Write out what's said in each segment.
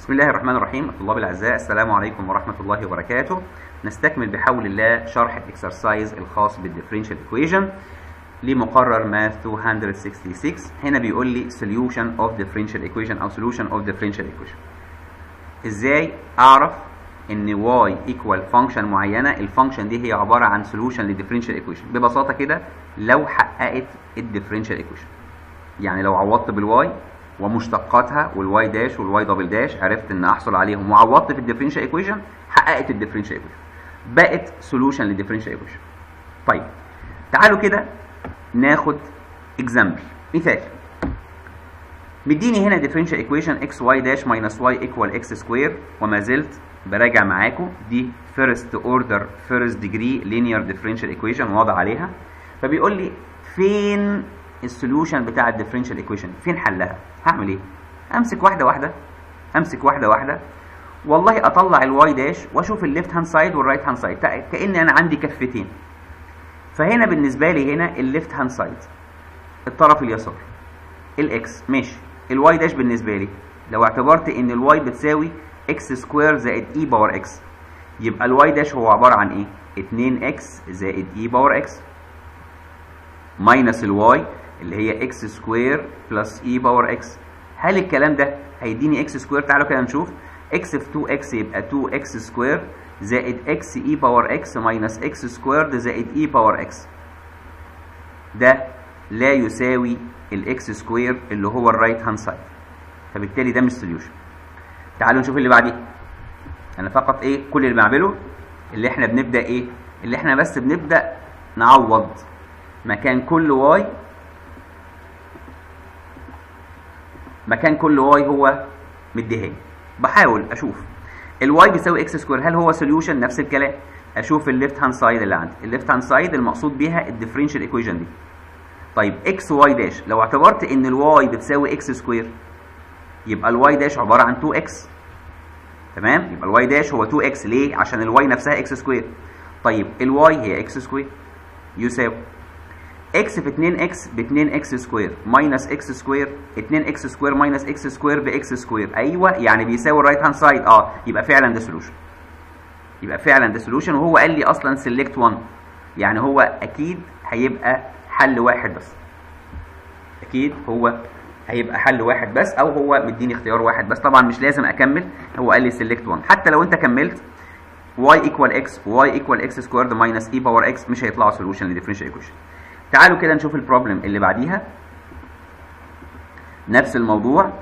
بسم الله الرحمن الرحيم الطلاب الاعزاء السلام عليكم ورحمه الله وبركاته نستكمل بحول الله شرح الاكسرسايز الخاص بالديفرنشال ايكويشن لمقرر ماث 266 هنا بيقول لي solution of differential equation او solution of differential equation ازاي اعرف ان y equal function معينه الفانكشن دي هي عباره عن solution لديفرنشال ايكويشن ببساطه كده لو حققت الديفرنشال ايكويشن يعني لو عوضت بالواي ومشتقاتها والواي داش والواي دبل داش عرفت ان احصل عليهم وعوضت في الديفرنشال ايكويشن حققت الديفرنشال ايكويشن بقت سولوشن للديفرنشال ايكويشن طيب تعالوا كده ناخد اكزامبل مثال مديني هنا ديفرنشال ايكويشن اكس واي داش ماينس واي ايكوال اكس سكوير وما زلت براجع معاكم دي فيرست اوردر فيرست ديجري لينير ديفرنشال ايكويشن واضح عليها فبيقول لي فين السوليوشن بتاع الديفرنشال ايكويشن فين حلها هعمل ايه امسك واحده واحده امسك واحده واحده والله اطلع الواي داش واشوف الليفت هاند سايد والرايت هاند سايد كان انا عندي كفتين فهنا بالنسبه لي هنا الليفت هاند سايد الطرف اليسار الاكس ماشي الواي داش بالنسبه لي لو اعتبرت ان الواي بتساوي اكس سكوير زائد اي باور اكس يبقى الواي داش هو عباره عن ايه 2 اكس زائد اي باور اكس ماينس الواي اللي هي اكس سكوير بلس اي باور اكس هل الكلام ده هيديني اكس سكوير تعالوا كده نشوف اكس في 2 اكس يبقى 2 اكس سكوير زائد اكس اي باور اكس ماينس اكس سكوير زائد اي باور اكس ده لا يساوي الاكس سكوير اللي هو الرايت هاند سايد فبالتالي ده مش سوليوشن تعالوا نشوف اللي بعديه انا فقط ايه كل اللي بعمله اللي احنا بنبدا ايه اللي احنا بس بنبدا نعوض مكان كل واي مكان كل واي هو مديهاني بحاول اشوف الواي بيساوي اكس سكوير هل هو سوليوشن نفس الكلام اشوف الليفت هاند سايد اللي عندي الليفت هاند سايد المقصود بيها الديفرنشال ايكويشن دي طيب اكس واي داش لو اعتبرت ان الواي بتساوي اكس سكوير يبقى الواي داش عباره عن 2 اكس تمام يبقى الواي داش هو 2 اكس ليه عشان الواي نفسها اكس سكوير طيب الواي هي اكس سكوير يساوي اكس في 2 اكس ب 2 اكس سكوير ماينس اكس سكوير 2 اكس سكوير ماينس اكس سكوير باكس سكوير ايوه يعني بيساوي الرايت هاند سايد اه يبقى فعلا ده سولوشن يبقى فعلا ده سولوشن وهو قال لي اصلا سيلكت 1 يعني هو اكيد هيبقى حل واحد بس اكيد هو هيبقى حل واحد بس او هو مديني اختيار واحد بس طبعا مش لازم اكمل هو قال لي سيلكت 1 حتى لو انت كملت y equal x y equal x squared minus e power x مش هيطلعوا سولوشن للديفرنشال ايكويشن تعالوا كده نشوف البروبلم اللي بعديها نفس الموضوع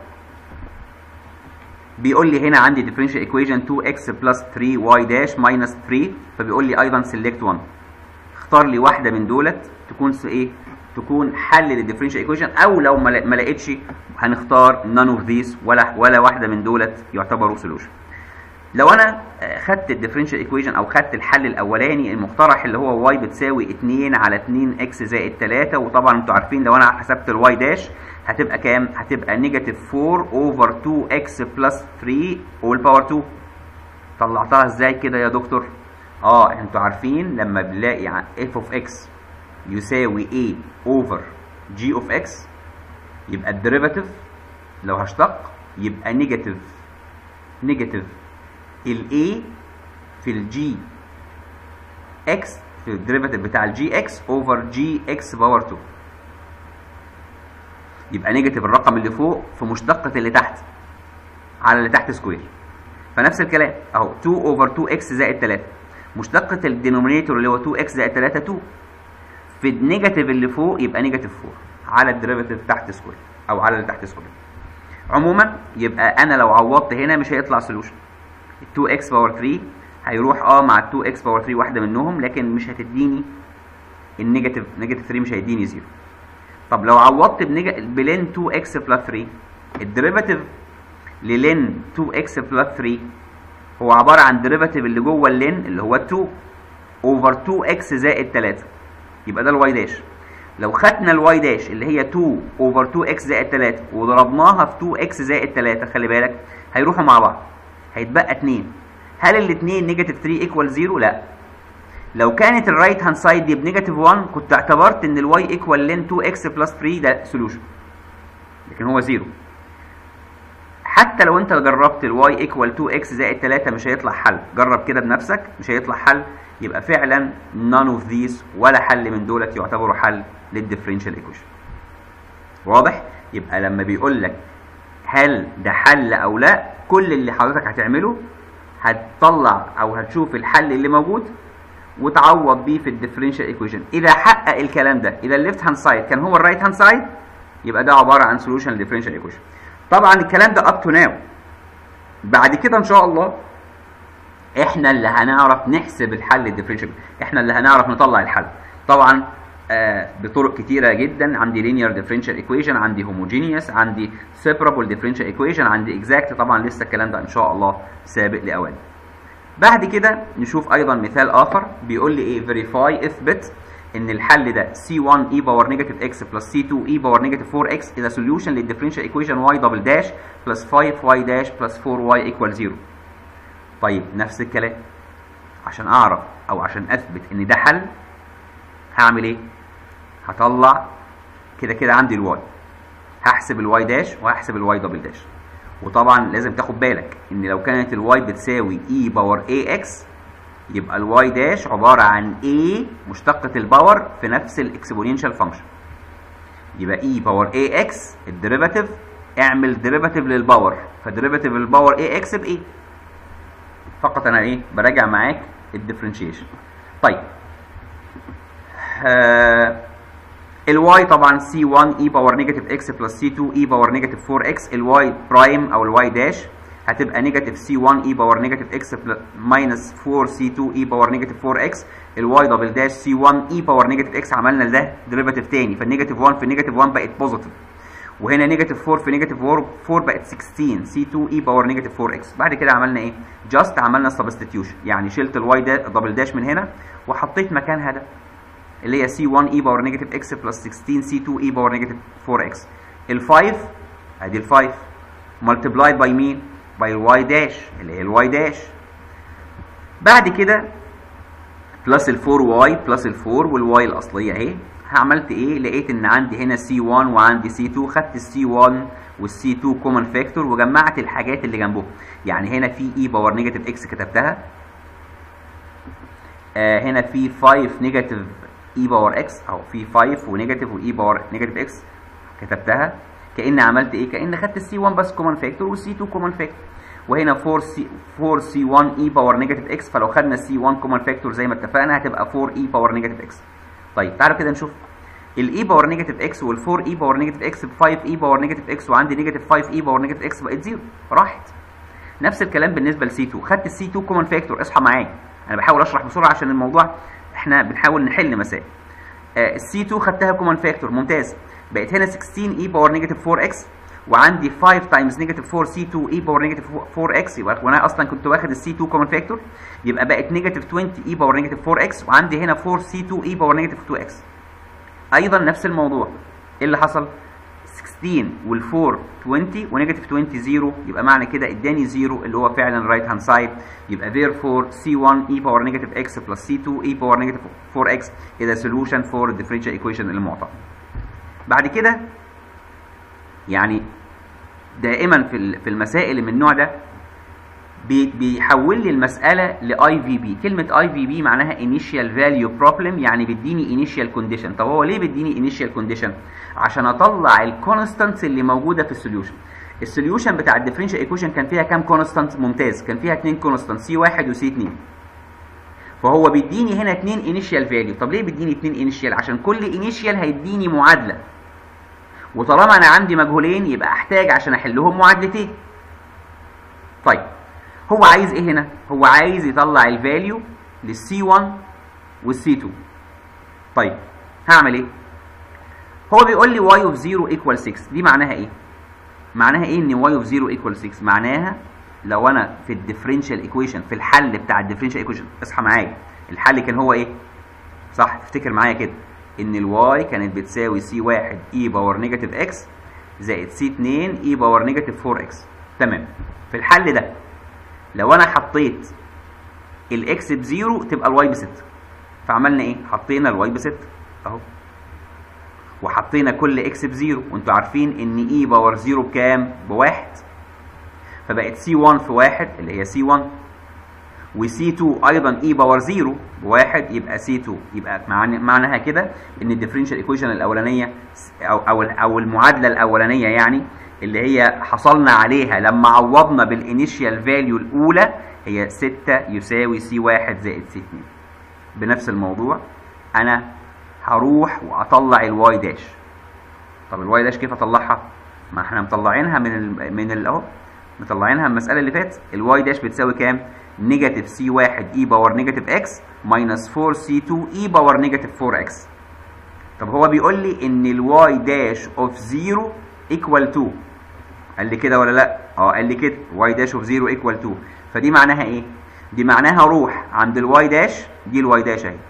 بيقول لي هنا عندي differential equation 2x plus 3y dash minus 3 فبيقول لي ايضا select 1 اختار لي واحده من دولت تكون ايه تكون حل للديفرنشال ايكويشن او لو ما لقيتش هنختار none of these ولا ولا واحده من دولت يعتبروا سولوشن لو انا خدت الديفرنشال ايكويشن او خدت الحل الاولاني المقترح اللي هو y بتساوي 2 على 2 x زائد 3 وطبعا انتوا عارفين لو انا حسبت الواي داش هتبقى كام هتبقى نيجاتيف 4 اوفر 2 x بلس 3 اول باور 2 طلعتها ازاي كده يا دكتور اه انتوا عارفين لما بنلاقي f of x يساوي a اوفر g of x يبقى الديريفاتيف لو هشتق يبقى نيجاتيف نيجاتيف ال A في ال G X في الديريفاتيف بتاع ال GX اوفر GX باور 2 يبقى نيجاتيف الرقم اللي فوق في مشتقة اللي تحت على اللي تحت سكوير فنفس الكلام اهو 2 اوفر 2x زائد 3 مشتقة الدينومينيتور اللي هو 2x زائد 3 2 في النيجاتيف اللي فوق يبقى نيجاتيف 4 على الديريفاتيف تحت سكوير او على اللي تحت سكوير عموما يبقى انا لو عوضت هنا مش هيطلع سولوشن 2x باور 3 هيروح اه مع 2x باور 3 واحده منهم لكن مش هتديني النيجاتيف نيجاتيف 3 مش هيديني زيرو طب لو عوضت بلين 2x بلس 3 الديريفاتيف للين 2x بلس 3 هو عباره عن ديريفاتيف اللي جوه اللين اللي هو 2 اوفر 2x زائد 3 يبقى ده الواي داش لو خدنا الواي داش اللي هي 2 اوفر 2x زائد 3 وضربناها في 2x زائد 3 خلي بالك هيروحوا مع بعض هيتبقى 2 هل الاثنين نيجاتيف 3 ايكوال 0 لا لو كانت الرايت هاند سايد دي بنيجاتيف 1 كنت اعتبرت ان الواي ايكوال لين 2 اكس بلس 3 ده سولوشن لكن هو 0 حتى لو انت جربت الواي ايكوال 2 اكس زائد 3 مش هيطلع حل جرب كده بنفسك مش هيطلع حل يبقى فعلا none of these ولا حل من دولت يعتبروا حل للديفرنشال ايكويشن واضح يبقى لما بيقول لك هل ده حل او لا كل اللي حضرتك هتعمله هتطلع او هتشوف الحل اللي موجود وتعوض بيه في الديفرنشال ايكويشن اذا حقق الكلام ده اذا الليفت هاند سايد كان هو الرايت هاند سايد يبقى ده عباره عن سولوشن للديفرنشال ايكويشن طبعا الكلام ده اب تو ناو بعد كده ان شاء الله احنا اللي هنعرف نحسب الحل الديفرنشال احنا اللي هنعرف نطلع الحل طبعا آه بطرق كتيره جدا عندي لينير ديفرنشال ايكويشن عندي هوموجينيوس عندي سيبرابل ديفرنشال ايكويشن عندي اكزاكت طبعا لسه الكلام ده ان شاء الله سابق لاوان بعد كده نشوف ايضا مثال اخر بيقول لي ايه فيريفاي اثبت ان الحل ده c1 e باور نيجاتيف x بلس c2 e باور نيجاتيف 4x is a solution للديفرنشال ايكويشن y دبل داش بلس 5y داش بلس 4y ايكوال 0 طيب نفس الكلام عشان اعرف او عشان اثبت ان ده حل هعمل ايه هطلع كده كده عندي الواي هحسب الواي داش وهحسب الواي دبل داش وطبعا لازم تاخد بالك ان لو كانت الواي بتساوي اي باور اي اكس يبقى الواي داش عباره عن اي مشتقه الباور في نفس الاكسبوننشال فانكشن يبقى اي باور اي اكس الديريفاتيف اعمل ديريفاتيف للباور فديريفاتيف الباور اي اكس بايه فقط انا ايه براجع معاك الديفرنشيشن طيب آه الواي طبعا سي 1 اي باور نيجاتيف اكس بلس سي 2 اي باور نيجاتيف 4 اكس الواي برايم او الواي داش هتبقى نيجاتيف سي 1 اي باور نيجاتيف اكس ماينس 4 سي 2 اي باور نيجاتيف 4 اكس الواي دبل داش سي 1 اي باور نيجاتيف اكس عملنا ده ديريفاتيف تاني فالنيجاتيف 1 في نيجاتيف 1 بقت بوزيتيف وهنا نيجاتيف 4 في نيجاتيف 4 4 بقت 16 سي 2 اي باور نيجاتيف 4 اكس بعد كده عملنا ايه جاست عملنا سبستيتيوشن يعني شلت الواي دا دبل داش من هنا وحطيت مكانها ده اللي هي سي 1 اي باور نيجاتيف اكس بلس 16 سي 2 اي باور نيجاتيف 4 اكس ال 5 ادي ال 5 ملتبلايد باي مين باي الواي داش اللي هي الواي داش بعد كده بلس ال 4 واي بلس ال 4 والواي الاصليه اهي عملت ايه لقيت ان عندي هنا سي 1 وعندي سي 2 خدت السي 1 والسي 2 كومن فاكتور وجمعت الحاجات اللي جنبهم يعني هنا في اي باور نيجاتيف اكس كتبتها آه هنا في 5 نيجاتيف اي باور اكس او في 5 ونيجاتيف واي باور نيجاتيف اكس كتبتها كان عملت ايه كان خدت السي 1 بس كومن فاكتور والسي 2 كومن فاكتور وهنا 4 سي 4 سي 1 اي باور نيجاتيف اكس فلو خدنا السي 1 كومن فاكتور زي ما اتفقنا هتبقى 4 اي باور نيجاتيف اكس طيب تعالوا كده نشوف الاي باور نيجاتيف اكس وال4 اي باور نيجاتيف اكس ب 5 اي باور نيجاتيف اكس وعندي نيجاتيف 5 اي باور نيجاتيف اكس بقت 0 راحت نفس الكلام بالنسبه لسي 2 خدت السي 2 كومن فاكتور اصحى معايا انا بحاول اشرح بسرعه عشان الموضوع احنا بنحاول نحل مسائل السي 2 خدتها كومن فاكتور ممتاز بقت هنا 16 اي باور نيجاتيف 4 اكس وعندي 5 تايمز نيجاتيف 4 سي 2 اي باور نيجاتيف 4 اكس يبقى وانا اصلا كنت واخد السي 2 كومن فاكتور يبقى بقت نيجاتيف 20 اي باور نيجاتيف 4 اكس وعندي هنا 4 سي 2 اي باور نيجاتيف 2 اكس ايضا نفس الموضوع ايه اللي حصل 16 وال4 20 ونيجاتيف 20 0 يبقى معنى كده اداني 0 اللي هو فعلا رايت هاند سايد يبقى therefore c1 e باور نيجاتيف x plus c2 e باور نيجاتيف 4x is a solution for the differential equation المعطى بعد كده يعني دائما في في المسائل اللي من النوع ده بيحول لي المساله لاي في بي كلمه اي في بي معناها initial value problem يعني بيديني initial condition طب هو ليه بيديني initial condition عشان اطلع الكونستانتس اللي موجوده في السوليوشن السوليوشن بتاع الديفرنشال ايكويشن كان فيها كام كونستانت ممتاز كان فيها اثنين كونستانت سي 1 وسي 2 فهو بيديني هنا اثنين انيشال فاليو طب ليه بيديني اثنين انيشال عشان كل انيشال هيديني معادله وطالما انا عندي مجهولين يبقى احتاج عشان احلهم معادلتين طيب هو عايز ايه هنا هو عايز يطلع الفاليو للسي 1 والسي 2 طيب هعمل ايه هو بيقول لي y of 0 equal 6 دي معناها ايه معناها ايه ان y of 0 equal 6 معناها لو انا في الديفرنشال ايكويشن في الحل بتاع الديفرنشال ايكويشن اصحى معايا الحل كان هو ايه صح تفتكر معايا كده ان الواي كانت بتساوي سي 1 اي باور نيجاتيف اكس زائد سي 2 اي باور نيجاتيف 4 اكس تمام في الحل ده لو انا حطيت الاكس بزيرو تبقى الواي بستة فعملنا ايه حطينا الواي بستة اهو وحطينا كل اكس بزيرو وانتوا عارفين ان اي باور زيرو بكام بواحد فبقت سي 1 في 1 اللي هي سي 1 وسي 2 ايضا اي باور 0 بواحد يبقى سي 2 يبقى معنى معناها كده ان الديفرنشال ايكويشن الاولانيه او او او المعادله الاولانيه يعني اللي هي حصلنا عليها لما عوضنا بالانيشيال فاليو الاولى هي 6 يساوي سي 1 زائد سي 2 بنفس الموضوع انا هروح واطلع الواي داش طب الواي داش كيف اطلعها ما احنا مطلعينها من ال من ال اهو مطلعينها من المساله اللي فاتت الواي داش بتساوي كام نيجاتيف سي 1 اي باور نيجاتيف اكس ماينس 4 سي 2 اي باور نيجاتيف 4 اكس طب هو بيقول لي ان الواي داش اوف 0 ايكوال 2 قال لي كده ولا لا اه قال لي كده واي داش اوف 0 ايكوال 2 فدي معناها ايه دي معناها روح عند الواي داش دي الواي داش اهي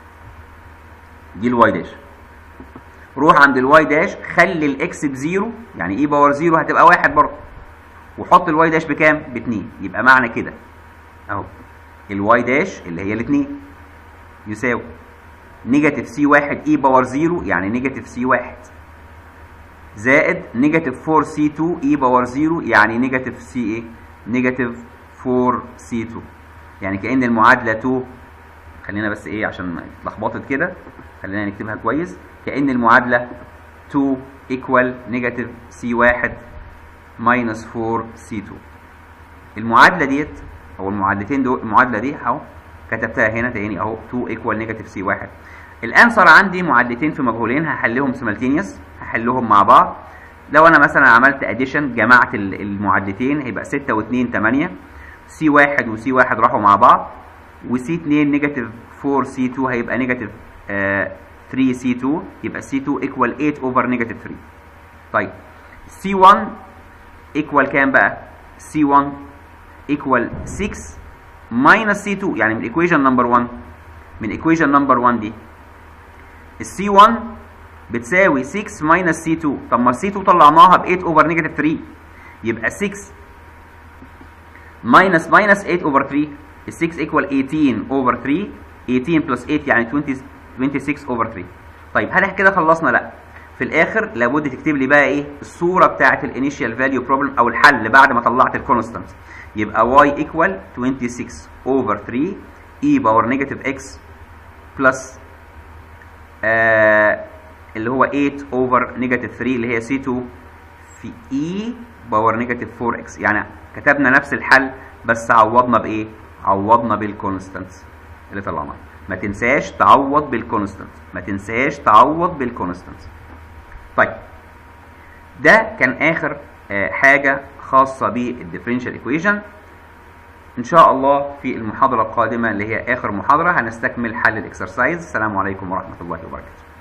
دي الواي داش روح عند الواي داش خلي الاكس بزيرو يعني اي باور زيرو هتبقى واحد برضه وحط الواي داش بكام؟ ب 2 يبقى معنى كده اهو الواي داش اللي هي الاثنين يساوي نيجاتيف سي 1 اي باور 0 يعني نيجاتيف سي 1 زائد نيجاتيف 4 سي 2 اي باور 0 يعني نيجاتيف سي ايه؟ نيجاتيف 4 سي 2 يعني كأن المعادلة 2 خلينا بس ايه عشان اتلخبطت كده خلينا نكتبها كويس كأن المعادلة 2 ايكوال نيجاتيف سي 1 ماينس 4 سي 2 المعادلة ديت او المعادلتين دول المعادله دي اهو كتبتها هنا تاني اهو 2 ايكوال نيجاتيف سي 1 الانسر عندي معادلتين في مجهولين هحلهم سيمالتينيوس هحلهم مع بعض لو انا مثلا عملت اديشن جمعت المعادلتين هيبقى 6 و2 8 سي 1 وسي 1 راحوا مع بعض وسي 2 نيجاتيف 4 سي 2 هيبقى نيجاتيف 3 سي 2 يبقى سي 2 ايكوال 8 اوفر نيجاتيف 3 طيب سي 1 ايكوال كام بقى سي 1 equal 6 minus C2 يعني من equation number 1 من equation number 1 دي السي 1 بتساوي 6 minus C2 طب ما C2 طلعناها ب 8 over negative 3 يبقى 6 minus minus 8 over 3 ال 6 equal 18 over 3 18 plus 8 يعني 20 26 over 3 طيب هل احنا كده خلصنا لا في الاخر لابد تكتب لي بقى ايه الصوره بتاعه الانيشال فاليو بروبلم او الحل بعد ما طلعت الكونستانت يبقى y equal 26 over 3 e باور نيجاتيف x بلس آه اللي هو 8 over نيجاتيف 3 اللي هي c2 في e باور نيجاتيف 4x يعني كتبنا نفس الحل بس عوضنا بايه؟ عوضنا بالكونستانت اللي طلعناه ما تنساش تعوض بالكونستانت ما تنساش تعوض بالكونستانت طيب ده كان اخر آه حاجه خاصة بالديفرنشال ايكويشن ان شاء الله في المحاضرة القادمة اللي هي اخر محاضرة هنستكمل حل الاكسرسايز السلام عليكم ورحمة الله وبركاته